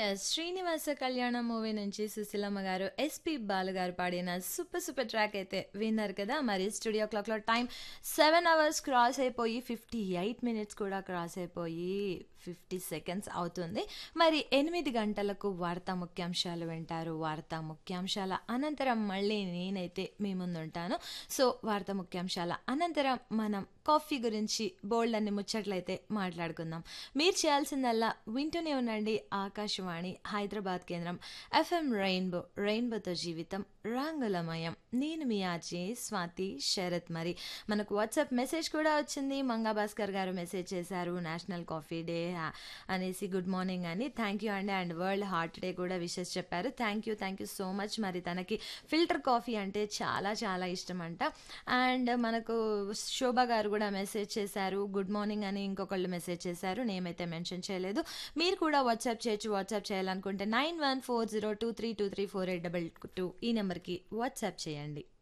yes Srinivasa కళ్యాణం movie నుంచి సుశీలమ్మ గారు ఎస్పి బాలు గారు పాడిన సూపర్ సూపర్ ట్రాక్ అయితే విన్నారు కదా మరి స్టూడియో క్లాక్లో టైం సెవెన్ అవర్స్ క్రాస్ అయిపోయి ఫిఫ్టీ ఎయిట్ మినిట్స్ కూడా క్రాస్ అయిపోయి ఫిఫ్టీ సెకండ్స్ అవుతుంది మరి ఎనిమిది గంటలకు వార్తా ముఖ్యాంశాలు వింటారు వార్తా ముఖ్యాంశాల అనంతరం మళ్ళీ నేనైతే మీ ముందు ఉంటాను సో వార్తా ముఖ్యాంశాల అనంతరం మనం కాఫీ గురించి బోల్డ్ అన్ని ముచ్చట్లయితే మాట్లాడుకుందాం మీరు చేయాల్సిందల్లా వింటూనే ఉండండి ఆకాశవాణి హైదరాబాద్ కేంద్రం ఎఫ్ఎం రెయిన్బో రెయిన్బోతో జీవితం రంగులమయం నేను మీ ఆర్జే స్వాతి శరత్ మరి మనకు వాట్సాప్ మెసేజ్ కూడా వచ్చింది మంగా భాస్కర్ గారు మెసేజ్ చేశారు నేషనల్ కాఫీ డే అనేసి గుడ్ మార్నింగ్ అని థ్యాంక్ యూ అండి అండ్ వరల్డ్ హార్ట్ డే కూడా విషెస్ చెప్పారు thank you thank you so much మరి తనకి ఫిల్టర్ కాఫీ అంటే చాలా చాలా ఇష్టం అంట అండ్ మనకు శోభ గారు కూడా మెసేజ్ చేశారు గుడ్ మార్నింగ్ అని ఇంకొకళ్ళు మెసేజ్ చేశారు నేమైతే మెన్షన్ చేయలేదు మీరు కూడా వాట్సాప్ చేయొచ్చు వాట్సాప్ చేయాలనుకుంటే nine one four zero two three two three four eight double two ఈ నెంబర్కి వాట్సాప్ చేయండి